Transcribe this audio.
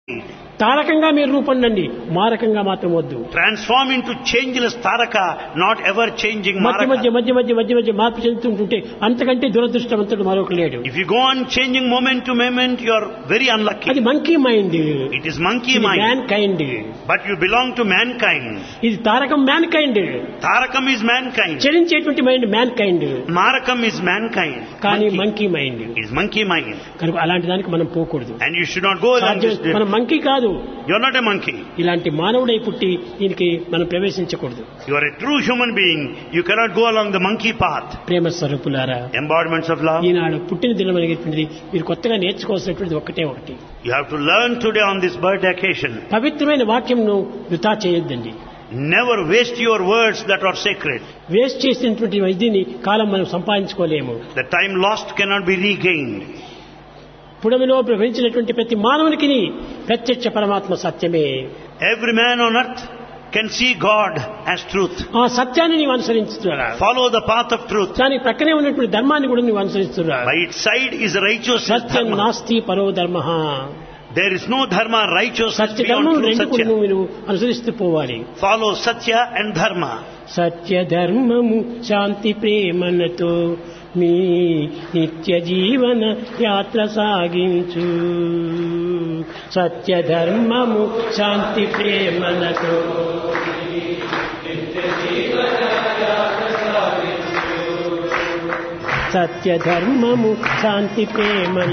తారకంగా మీరు రూపొందండి మారకంగా మాత్రం వద్దు Transform into changeless Taraka, not ever changing మధ్య మధ్య Maraka. మధ్య మధ్య మధ్య మధ్య మార్పు చెందుతుంటుంటే అంతకంటే దురదృష్టవంతుడు మరొక లేడు If you go on changing moment to moment, you are very అది unlucky. Monkey mind It is monkey man mind, kind but you belong to mankind. ఇది Tarakam mankind Tarakam is mankind. చలించేటువంటి mind mankind Marakam is mankind. కానీ Monkey monkey mind is monkey mind. కనుక అలాంటి దానికి మనం పోకూడదు And you should not go along this సాధ్యం- మనం direction. మంకీ కాదు You are not a monkey. ఇలాంటి మానవుడై పుట్టి దీనికి మనం ప్రవేశించకూడదు You are a true human being. You cannot go along the monkey path. ప్రేమ స్వరూపులారా Embodiments of love. ఈనాడు పుట్టిన దినం అనేటువంటిది మీరు కొత్తగా నేర్చుకోవాల్సినటువంటిది ఒకటే ఒకటి You have to learn today on this birthday occasion. పవిత్రమైన వాక్యంను వృధా చేయొద్దండి Never waste your words that are sacred. Waste చేసినటువంటి ఇదిని కాలం మనం సంపాదించుకోలేము The time lost cannot be regained. పుడమిలో ప్రవహించినటువంటి ప్రతి మానవునికి ప్రత్యక్ష పరమాత్మ సత్యమే Every man on earth can see God as truth. ఆ సత్యాన్ని నీవు అనుసరించుతున్నా Follow the path of truth. దాని ప్రక్కనే ఉన్నటువంటి ధర్మాన్ని కూడా నువ్వు అనుసరిస్తున్నా By its side is righteousness Satyam dharma. నాస్తి పరో ధర్మ There is no dharma, righteousness Satya beyond ధర్మం true రెండు కూడా satya. నువ్వు నువ్వు అనుసరిస్తూ పోవాలి Follow satya and dharma. సత్య ధర్మము శాంతి ప్రేమలతో మీ నిత్య జీవన యాత్ర సాగించు సత్య ధర్మము శాంతి ప్రేమలతో సత్య ధర్మము శాంతి ప్రేమ